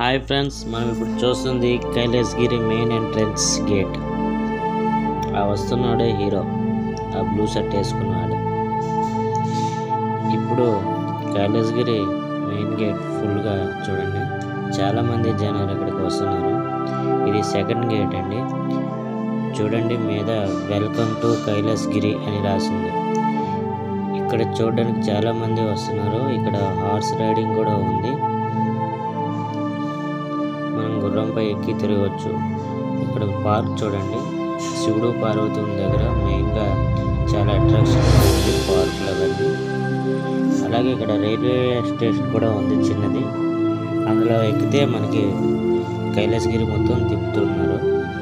hi friends మనం ఇప్పుడు చూస్తుంది కైలాసగిరి మెయిన్ ఎంట్రన్స్ గేట్ ఆ వస్తున్నాడే హీరో ఆ బ్లూ షర్ట్ వేసుకున్నాడు ఇప్పుడు కైలాసగిరి మెయిన్ గేట్ ఫుల్గా చూడండి చాలామంది జనాలు ఇక్కడికి వస్తున్నారు ఇది సెకండ్ గేట్ అండి చూడండి మీద వెల్కమ్ టు కైలాసగిరి అని రాసింది ఇక్కడ చూడడానికి చాలామంది వస్తున్నారు ఇక్కడ హార్స్ రైడింగ్ కూడా ఉంది మనం గుర్రంపై ఎక్కి తిరగవచ్చు ఇక్కడ పార్క్ చూడండి శివుడు పార్వతి ఉన్న దగ్గర మెయిన్గా చాలా అట్రాక్షన్ ఉంది పార్కులు అవన్నీ అలాగే ఇక్కడ రైల్వే స్టేషన్ కూడా ఉంది చిన్నది అందులో ఎక్కితే మనకి కైలాసగిరి మొత్తం తిప్పుతున్నారు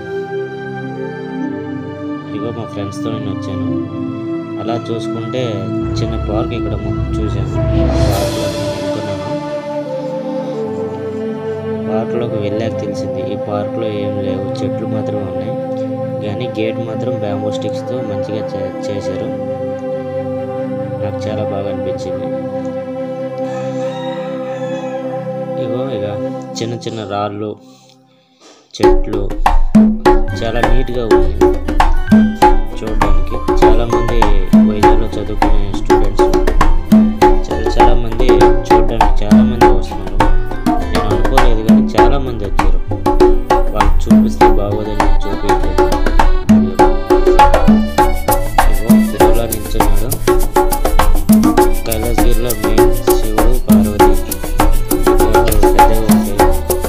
ఇగో మా ఫ్రెండ్స్తో నేను వచ్చాను అలా చూసుకుంటే చిన్న పార్క్ ఇక్కడ మొ- చూశాను పార్క్లో వెళ్తున్నాను పార్క్లోకి వెళ్ళాక తెలిసింది ఈ పార్క్లో ఏం లేవు చెట్లు మాత్రమే ఉన్నాయి కానీ గేట్ మాత్రం బ్యాంబూ స్టిక్స్తో మంచిగా చే- చేశారు నాకు చాలా బాగా అనిపించింది ఇగో ఇక చిన్న చిన్న రాళ్ళు చెట్లు చాలా నీట్గా ఉంది చూడడానికి చాలామంది వైజాగ్లో చదువుకునే స్టూడెంట్స్ చాలా చాలా మంది చూడడానికి చాలా మంది వస్తున్నారు నేను అనుకోలేదు కానీ చాలా మంది వచ్చారు వాళ్ళు చూపిస్తే బాగోదని నేను చూపించలేదు ఇగో తిరుమల నిల్చున్నాడు కైలాసగిరిలో మెయిన్ శివుడు పార్వతి దేవుడు పెద్దగా ఉంటాయి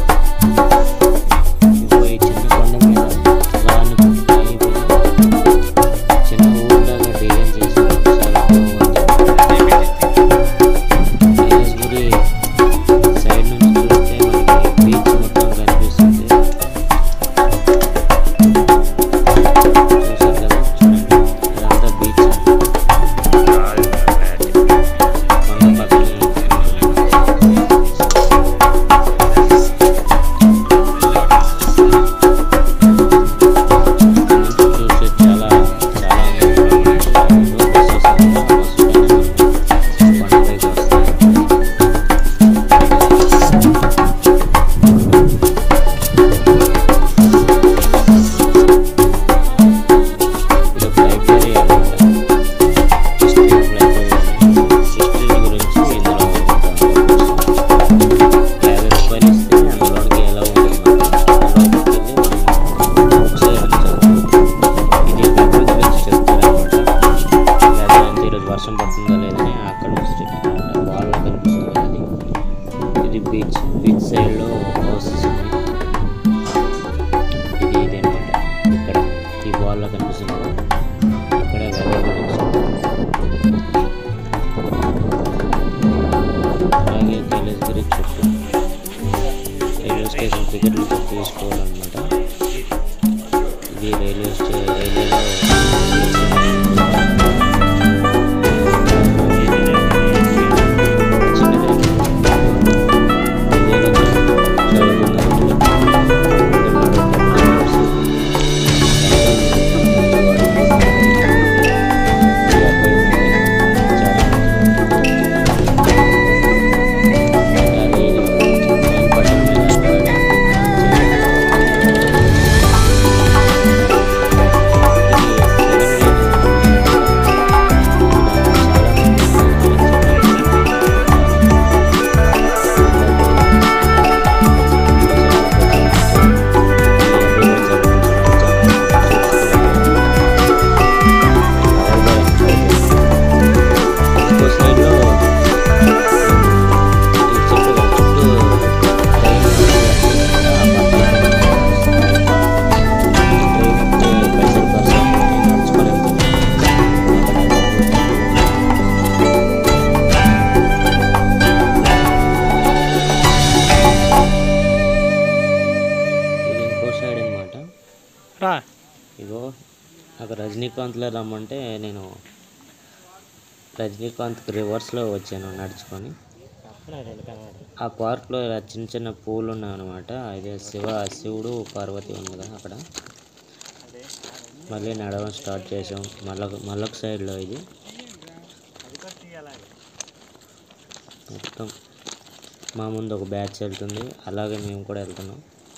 ఇదిగో ఈ చిన్న కొండ మీద రాని పైన చిన్న ఊళ్ళగా డిజైన్ చేశారు చాలా బాగుంది కైలాసగిరి సైడ్ నుంచి చూస్తే మనకి బీచ్ మొత్తం కనిపిస్తుంది చూసారు కదా చూడండి ఇదంతా బీచ్ కొండ పక్కన చూసి చాలా చాలా కొండపైకి వస్తాయి ఇది ఒక లైబ్రరీ అన్నమాట హిస్టరీ లైబ్రరీ హిస్టరీ గురించి ఇందులో యాభై రూపాయలు ఇస్తే అందులోనికి ఎలా ఉంటుంది అందులోకి వెళ్ళి మనం బుక్స్ ఇది పేపర్ గురించి చెప్తారనమాట లేదా అంటే ఈరోజు వర్షం పడుతుందో లేదని అక్కడ నుంచి వాళ్ళ కనిపిస్తుంది అది ఇది బీచ్ బీచ్ సైడ్లో హౌసెస్ ఉన్నాయి ఇది ఇది అనమాట ఇక్కడ ఈ బాల్లో కనిపిస్తుంది కదా, ఇక్కడ వెదర్ గురించి అలాగే కైలాసగిరి చుట్టూ రైల్వే స్టేషన్ టికెట్లు తీసుకోవాలన్నమాట ఇది రైల్వే స్టే రైల్వేలో ఇంకో సైడ్లో ఈ చెట్టు చుట్టూ పైసలు పర్సన్ నడుచుకొని ఇది ఇంకో సైడ్ అనమాట రా ఇగో నాకు రజనీకాంత్లో రమ్మంటే నేను రజనీకాంత్కి రివర్స్లో వచ్చాను నడుచుకొని ఆ పార్క్లో ఇలా చిన్న చిన్న పూలు ఉన్నాయన్నమాట ఇదే శివ శివుడు పార్వతి ఉంది కదా అక్కడ మళ్ళీ నడవడం స్టార్ట్ చేసాం మళ్ళీ మళ్ళొక సైడ్లో ఇది మొత్తం మా ముందు ఒక బ్యాచ్ వెళ్తుంది అలాగే మేము కూడా వెళ్తున్నాం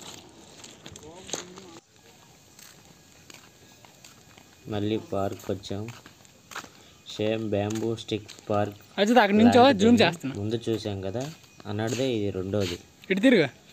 మళ్ళీ పార్క్ వచ్చాం సేమ్ బ్యాంబూ స్టిక్ పార్క్ అయితే అక్కడి నుంచో జూమ్ చేస్తున్నా ముందు చూసాం కదా అన్నదే ఇది రెండోది ఇటు తిరుగు